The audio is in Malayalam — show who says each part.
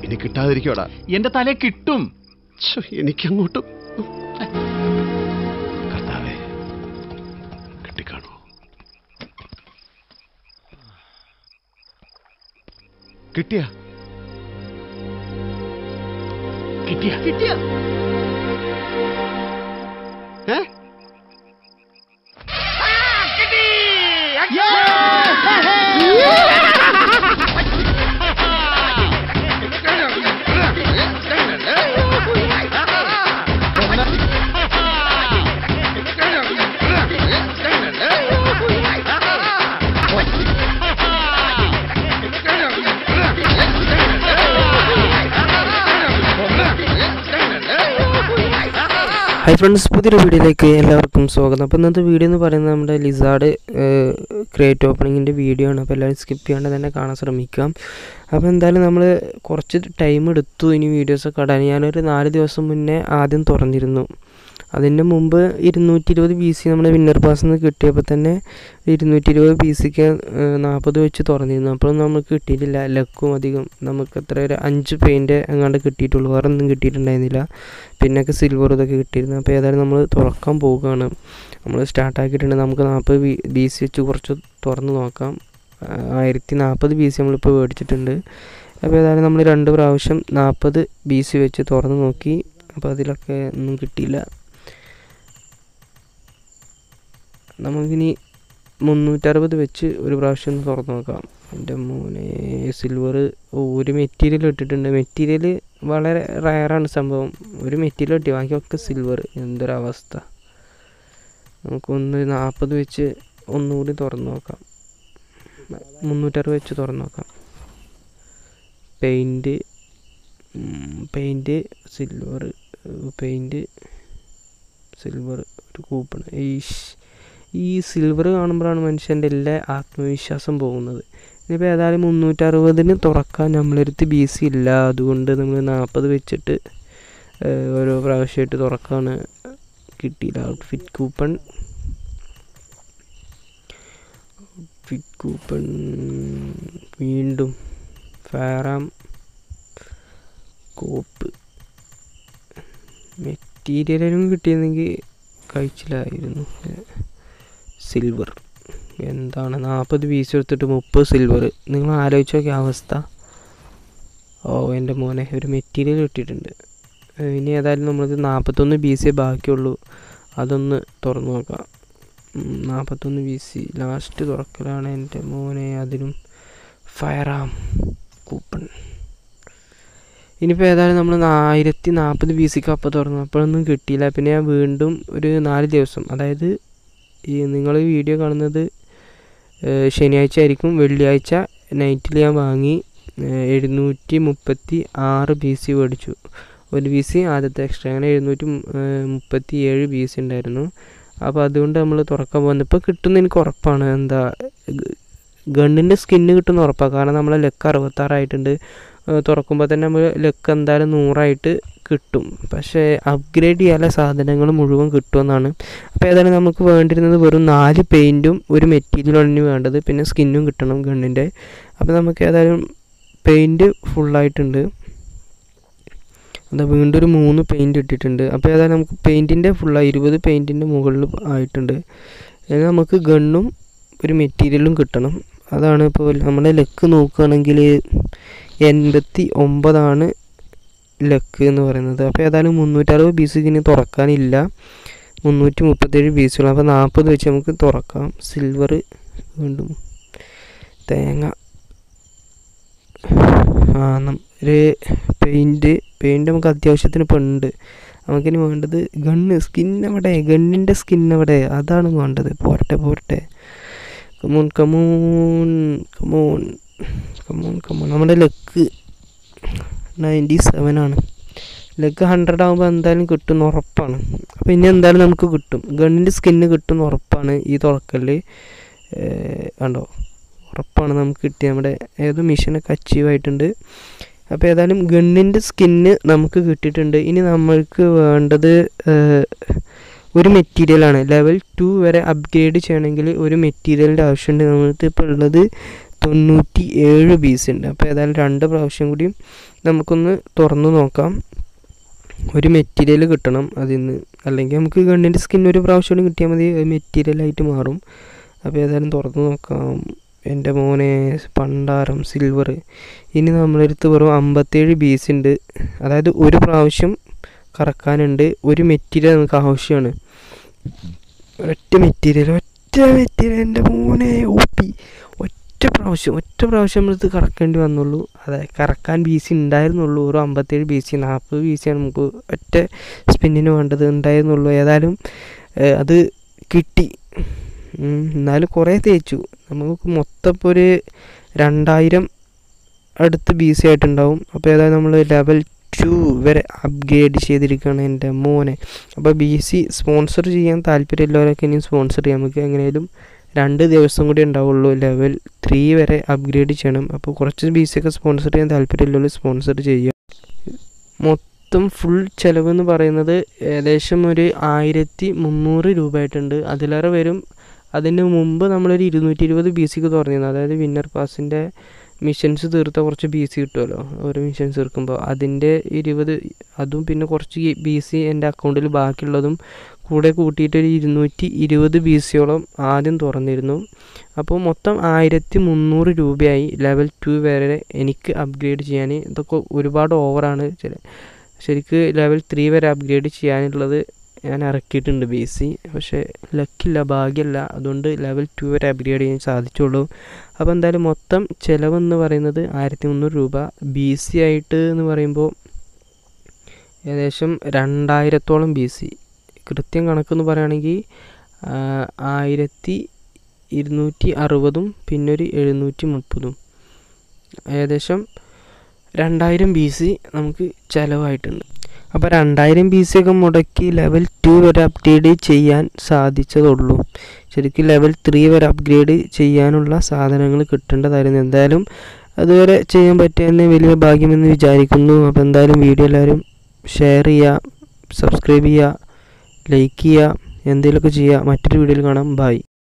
Speaker 1: ഇനി കിട്ടാതിരിക്കോടാ
Speaker 2: എന്റെ തലേ കിട്ടും
Speaker 1: ഛോ, എനിക്കങ്ങോട്ടും കർത്താവേ കിട്ടിക്കാണോ കിട്ടിയ
Speaker 2: കിട്ടിയ കിട്ടിയ
Speaker 1: ഏ
Speaker 3: ഹൈ ഫ്രണ്ട്സ് പുതിയൊരു വീഡിയോയിലേക്ക് എല്ലാവർക്കും സ്വാഗതം അപ്പോൾ ഇന്നത്തെ വീഡിയോ എന്ന് പറയുന്നത് നമ്മുടെ ലിസാർഡ് ക്രിയേറ്റ് ഓപ്പണിങ്ങിൻ്റെ വീഡിയോ ആണ് അപ്പോൾ എല്ലാവരും സ്കിപ്പ് ചെയ്യാണ്ട് തന്നെ കാണാൻ ശ്രമിക്കാം അപ്പോൾ എന്തായാലും നമ്മൾ കുറച്ച് ടൈം എടുത്തു ഇനി വീഡിയോസൊക്കെ ഇടാൻ ഞാനൊരു നാല് ദിവസം മുന്നേ ആദ്യം തുറന്നിരുന്നു അതിൻ്റെ മുമ്പ് ഇരുന്നൂറ്റി ഇരുപത് ബി സി നമ്മുടെ വിന്നർ പാസ് നിന്ന് കിട്ടിയപ്പോൾ തന്നെ ഇരുന്നൂറ്റി ഇരുപത് ബി സിക്ക് നാൽപ്പത് വെച്ച് തുറന്നിരുന്നു അപ്പോൾ നമുക്ക് കിട്ടിയിട്ടില്ല ലക്കും അധികം നമുക്ക് എത്ര ഒരു അഞ്ച് പെയിൻറ്റ് എങ്ങാണ്ട് കിട്ടിയിട്ടുള്ളൂ വേറെ ഒന്നും കിട്ടിയിട്ടുണ്ടായിരുന്നില്ല പിന്നൊക്കെ സിൽവർ ഇതൊക്കെ കിട്ടിയിരുന്നു അപ്പോൾ ഏതായാലും നമ്മൾ തുറക്കാൻ പോവുകയാണ് നമ്മൾ സ്റ്റാർട്ടാക്കിയിട്ടുണ്ട് നമുക്ക് നാൽപ്പത് ബി ബി സി വെച്ച് കുറച്ച് തുറന്ന് നോക്കാം ആയിരത്തി നാൽപ്പത് ബി സി നമ്മളിപ്പോൾ മേടിച്ചിട്ടുണ്ട് അപ്പോൾ ഏതായാലും നമ്മൾ രണ്ട് പ്രാവശ്യം നാൽപ്പത് ബി സി വെച്ച് തുറന്ന് നോക്കി അപ്പോൾ അതിലൊക്കെ ഒന്നും കിട്ടിയില്ല നമുക്കിനി മുന്നൂറ്ററുപത് വെച്ച് ഒരു പ്രാവശ്യം ഒന്ന് തുറന്ന് നോക്കാം എൻ്റെ മോനെ സിൽവർ ഒരു മെറ്റീരിയൽ ഇട്ടിട്ടുണ്ട് മെറ്റീരിയൽ വളരെ റയറാണ് സംഭവം ഒരു മെറ്റീരിയൽ കിട്ടി ബാക്കിയൊക്കെ സിൽവർ എന്തൊരവസ്ഥ നമുക്കൊന്ന് നാൽപ്പത് വെച്ച് ഒന്നുകൂടി തുറന്ന് നോക്കാം മുന്നൂറ്ററുപത് വെച്ച് തുറന്ന് നോക്കാം paint paint silver paint silver ഒരു കൂപ്പൺ ഈഷ് ഈ സിൽവർ കാണുമ്പോഴാണ് മനുഷ്യൻ്റെ എല്ലാ ആത്മവിശ്വാസം പോകുന്നത് ഇനിയിപ്പോൾ ഏതായാലും മുന്നൂറ്ററുപതിന് തുറക്കാൻ നമ്മളടുത്ത് ബി സി ഇല്ല അതുകൊണ്ട് നമ്മൾ നാൽപ്പത് വെച്ചിട്ട് ഏഹ്, ഓരോ പ്രാവശ്യമായിട്ട് തുറക്കാണ് കിട്ടിയില്ല ഔട്ട്ഫിറ്റ് കൂപ്പൺ ഔട്ട്ഫിറ്റ് കൂപ്പൺ വീണ്ടും ഫാറാം കോപ്പ് മെറ്റീരിയലും കിട്ടിയിരുന്നെങ്കിൽ കഴിച്ചില്ലായിരുന്നു സിൽവർ എന്താണ് നാൽപ്പത് പീസ് എടുത്തിട്ട് മുപ്പത് സിൽവർ നിങ്ങൾ ആലോചിച്ച് നോക്കിയ അവസ്ഥ ഓ എൻ്റെ മോനെ ഒരു മെറ്റീരിയൽ കിട്ടിയിട്ടുണ്ട് ഏഹ് ഇനി ഏതായാലും നമ്മളിത് നാൽപ്പത്തൊന്ന് ബി സി ബാക്കിയുള്ളൂ അതൊന്ന് തുറന്നു നോക്കാം ഉം, നാൽപ്പത്തൊന്ന് ബി സി ലാസ്റ്റ് തുറക്കലാണ് എൻ്റെ മോനെ അതിനും ഫയറാം കൂപ്പൺ ഇനിയിപ്പോൾ ഏതായാലും നമ്മൾ ആയിരത്തി നാൽപ്പത് ബി സിക്ക് അപ്പം തുറന്നു അപ്പോഴൊന്നും കിട്ടിയില്ല പിന്നെ ഞാൻ വീണ്ടും ഒരു നാല് ദിവസം അതായത് ഈ നിങ്ങൾ ഈ വീഡിയോ കാണുന്നത് ഏഹ്, ശനിയാഴ്ച ആയിരിക്കും വെള്ളിയാഴ്ച നൈറ്റിൽ ഞാൻ വാങ്ങി ഏഹ്, എഴുന്നൂറ്റി മുപ്പത്തി ആറ് ബി സി മേടിച്ചു ഒരു ബി സി ആദ്യത്തെ എക്സ്ട്രാ അങ്ങനെ എഴുന്നൂറ്റി മു- ഏഹ്, മുപ്പത്തി ഏഴ് ബി സി ഉണ്ടായിരുന്നു അപ്പോൾ അതുകൊണ്ട് നമ്മൾ തുറക്കാൻ പോകുന്നത് ഇപ്പോൾ കിട്ടുന്ന എനിക്ക് ഉറപ്പാണ് എന്താ ഗണ്ണിൻ്റെ സ്കിന്ന് കിട്ടുന്ന ഉറപ്പാണ് കാരണം നമ്മളെ ലെക്ക് അറുപത്താറായിട്ടുണ്ട് ഏഹ് തുറക്കുമ്പോൾ തന്നെ നമ്മൾ ലെക്ക് എന്തായാലും നൂറായിട്ട് കിട്ടും പക്ഷേ അപ്ഗ്രേഡ് ചെയ്യാനുള്ള സാധനങ്ങൾ മുഴുവൻ കിട്ടുമെന്നാണ് അപ്പോൾ ഏതായാലും നമുക്ക് വേണ്ടിയിരുന്നത് വെറും നാല് പെയിൻറ്റും ഒരു മെറ്റീരിയലാണ് വേണ്ടത് പിന്നെ സ്കിന്നും കിട്ടണം ഗണ്ണിൻ്റെ അപ്പോൾ നമുക്ക് ഏതായാലും പെയിൻറ്റ് ഫുള്ളായിട്ടുണ്ട് എന്താ വീണ്ടും ഒരു മൂന്ന് പെയിൻറ്റ് ഇട്ടിട്ടുണ്ട് അപ്പോൾ ഏതായാലും നമുക്ക് പെയിൻറ്റിൻ്റെ ഫുള്ളായി ഇരുപത് പെയിൻറ്റിൻ്റെ മുകളിൽ ആയിട്ടുണ്ട് ഇനി നമുക്ക് ഗണ്ണും ഒരു മെറ്റീരിയലും കിട്ടണം അതാണ് ഇപ്പോൾ നമ്മുടെ ലെക്ക് നോക്കുകയാണെങ്കിൽ എൺപത്തി ഒമ്പതാണ് ലക്ക് എന്ന് പറയുന്നത് അപ്പോൾ ഏതായാലും മുന്നൂറ്ററുപത് ബി സി ഇനി തുറക്കാനില്ല മുന്നൂറ്റി മുപ്പത്തേഴ് ബി സി ഉള്ളു അപ്പോൾ നാൽപ്പത് വെച്ച് നമുക്ക് തുറക്കാം സിൽവർ വീണ്ടും തേങ്ങ ആ നം- ഒരു പെയിൻറ്റ് പെയിൻറ്റ് നമുക്ക് അത്യാവശ്യത്തിന് ഇപ്പോൾ ഉണ്ട് നമുക്കിനി വേണ്ടത് ഗണ്ണ് സ്കിൻ എവിടെ ഗണ്ണിൻ്റെ സ്കിൻ എവിടെ അതാണ് വേണ്ടത് പോരട്ടെ പോരട്ടെ come on come on come on come on come on നമ്മുടെ ലെക്ക് നയൻറ്റി സെവൻ ആണ് ലെഗ് ഹൺഡ്രഡ് ആകുമ്പോൾ എന്തായാലും കിട്ടും ഉറപ്പാണ് അപ്പോൾ ഇനി എന്തായാലും നമുക്ക് കിട്ടും ഗണ്ണിൻ്റെ സ്കിന്ന് കിട്ടും ഉറപ്പാണ് ഈ തുറക്കല് കണ്ടോ ഉറപ്പാണ് നമുക്ക് കിട്ടിയ നമ്മുടെ ഏതോ മിഷനൊക്കെ അച്ചീവ് ആയിട്ടുണ്ട് അപ്പോൾ ഏതായാലും ഗണ്ണിൻ്റെ സ്കിന്ന് നമുക്ക് കിട്ടിയിട്ടുണ്ട് ഇനി നമ്മൾക്ക് വേണ്ടത് ഏഹ്, ഒരു മെറ്റീരിയലാണ് ലെവൽ ടു വരെ അപ്ഗ്രേഡ് ചെയ്യണമെങ്കിൽ ഒരു മെറ്റീരിയലിൻ്റെ ആവശ്യമുണ്ട് നമ്മൾക്ക് ഇപ്പോൾ ഉള്ളത് തൊണ്ണൂറ്റി ഏഴ് ബി സി ഉണ്ട് അപ്പോൾ ഏതായാലും രണ്ട് പ്രാവശ്യം കൂടിയും നമുക്കൊന്ന് തുറന്നു നോക്കാം ഒരു മെറ്റീരിയൽ കിട്ടണം അതിൽ നിന്ന് അല്ലെങ്കിൽ നമുക്ക് ഗണ്ണിൻ്റെ സ്കിൻ ഒരു പ്രാവശ്യം കൂടി കിട്ടിയാൽ മതി അത് മെറ്റീരിയലായിട്ട് മാറും അപ്പോൾ ഏതായാലും തുറന്നു നോക്കാം എൻ്റെ മോനെ പണ്ടാരം സിൽവർ ഇനി നമ്മളടുത്ത് വെറും അമ്പത്തേഴ് ബി സി ഉണ്ട് അതായത് ഒരു പ്രാവശ്യം കറക്കാനുണ്ട് ഒരു മെറ്റീരിയൽ നമുക്ക് ആവശ്യമാണ് ഒറ്റ മെറ്റീരിയൽ ഒറ്റ മെറ്റീരിയൽ എൻ്റെ മോനെ ഓപ്പി ഒറ്റ പ്രാവശ്യം ഒറ്റ പ്രാവശ്യം നമ്മളത് കറക്കേണ്ടി വന്നുള്ളൂ അതെ കറക്കാൻ ബി സി ഉണ്ടായിരുന്നുള്ളൂ ഒരു അമ്പത്തേഴ് ബി സി നാൽപ്പത് ബി സിയാണ് നമുക്ക് ഒറ്റ സ്പിന്നിന് വേണ്ടത് ഉണ്ടായിരുന്നുള്ളൂ ഏതായാലും ഏഹ്, അത് കിട്ടി ഉം, എന്നാലും കുറേ തേച്ചു നമുക്ക് മൊത്തം ഇപ്പോൾ ഒരു രണ്ടായിരം അടുത്ത് ബി സി ആയിട്ടുണ്ടാവും അപ്പോൾ ഏതായാലും നമ്മൾ ലെവൽ ടു വരെ അപ്ഗ്രേഡ് ചെയ്തിരിക്കുകയാണ് എൻ്റെ മോനെ അപ്പോൾ ബി സി സ്പോൺസർ ചെയ്യാൻ താല്പര്യമുള്ളവരൊക്കെ ഇനിയും സ്പോൺസർ ചെയ്യാം നമുക്ക് എങ്ങനെയാലും രണ്ട് ദിവസം കൂടി ഉണ്ടാവുള്ളൂ ലെവൽ ത്രീ വരെ അപ്ഗ്രേഡ് ചെയ്യണം അപ്പോൾ കുറച്ച് ബി സി ഒക്കെ സ്പോൺസർ ചെയ്യാൻ താല്പര്യമുള്ളവർ സ്പോൺസർ ചെയ്യുക മൊത്തം ഫുൾ ചിലവ് എന്ന് പറയുന്നത് ഏകദേശം ഒരു ആയിരത്തി മുന്നൂറ് രൂപ ആയിട്ടുണ്ട് അതിലേറെ വരും അതിന് മുമ്പ് നമ്മളൊരു ഇരുന്നൂറ്റി ഇരുപത് ബി സിക്ക് തുറന്നിരുന്നു അതായത് വിന്നർ പാസിൻ്റെ മിഷൻസ് തീർത്ത കുറച്ച് ബി സി കിട്ടുമല്ലോ ഓരോ മിഷൻസ് തീർക്കുമ്പോൾ അതിൻ്റെ ഇരുപത് അതും പിന്നെ കുറച്ച് ബി സി എൻ്റെ അക്കൗണ്ടിൽ ബാക്കിയുള്ളതും കൂടെ കൂട്ടിയിട്ട് ഒരു ഇരുന്നൂറ്റി ഇരുപത് ബി സിയോളം ആദ്യം തുറന്നിരുന്നു അപ്പോൾ മൊത്തം ആയിരത്തി മുന്നൂറ് രൂപയായി ലെവൽ ടു വരെ എനിക്ക് അപ്ഗ്രേഡ് ചെയ്യാൻ ഇതൊക്കെ ഒരുപാട് ഓവറാണ് ചില ശരിക്ക് ലെവൽ ത്രീ വരെ അപ്ഗ്രേഡ് ചെയ്യാനുള്ളത് ഞാൻ ഇറക്കിയിട്ടുണ്ട് ബി സി പക്ഷേ ലക്കില്ല ഭാഗ്യമല്ല അതുകൊണ്ട് ലെവൽ ടു വരെ അപ്ഗ്രേഡ് ചെയ്യാൻ സാധിച്ചുള്ളൂ അപ്പോൾ എന്തായാലും മൊത്തം ചിലവെന്ന് പറയുന്നത് ആയിരത്തി മുന്നൂറ് രൂപ ബി സി ആയിട്ട് എന്ന് പറയുമ്പോൾ ഏകദേശം രണ്ടായിരത്തോളം ബി സി കൃത്യം കണക്കെന്ന് പറയുകയാണെങ്കിൽ ആയിരത്തി ഇരുന്നൂറ്റി അറുപതും പിന്നെ ഒരു എഴുന്നൂറ്റി മുപ്പതും ഏകദേശം രണ്ടായിരം ബി സി നമുക്ക് ചിലവായിട്ടുണ്ട് അപ്പോൾ രണ്ടായിരം ബി സി ഒക്കെ മുടക്കി ലെവൽ ടു വരെ അപ്ഗ്രേഡ് ചെയ്യാൻ സാധിച്ചതുള്ളൂ ശരിക്കും ലെവൽ ത്രീ വരെ അപ്ഗ്രേഡ് ചെയ്യാനുള്ള സാധനങ്ങൾ കിട്ടേണ്ടതായിരുന്നു എന്തായാലും അതുവരെ ചെയ്യാൻ പറ്റിയെന്ന് വലിയ ഭാഗ്യമെന്ന് വിചാരിക്കുന്നു അപ്പോൾ എന്തായാലും വീഡിയോ എല്ലാവരും ഷെയർ ചെയ്യുക സബ്സ്ക്രൈബ് ചെയ്യുക ലൈക്ക് ചെയ്യുക എന്തെങ്കിലുമൊക്കെ ചെയ്യുക മറ്റൊരു വീഡിയോയിൽ കാണാം ബൈ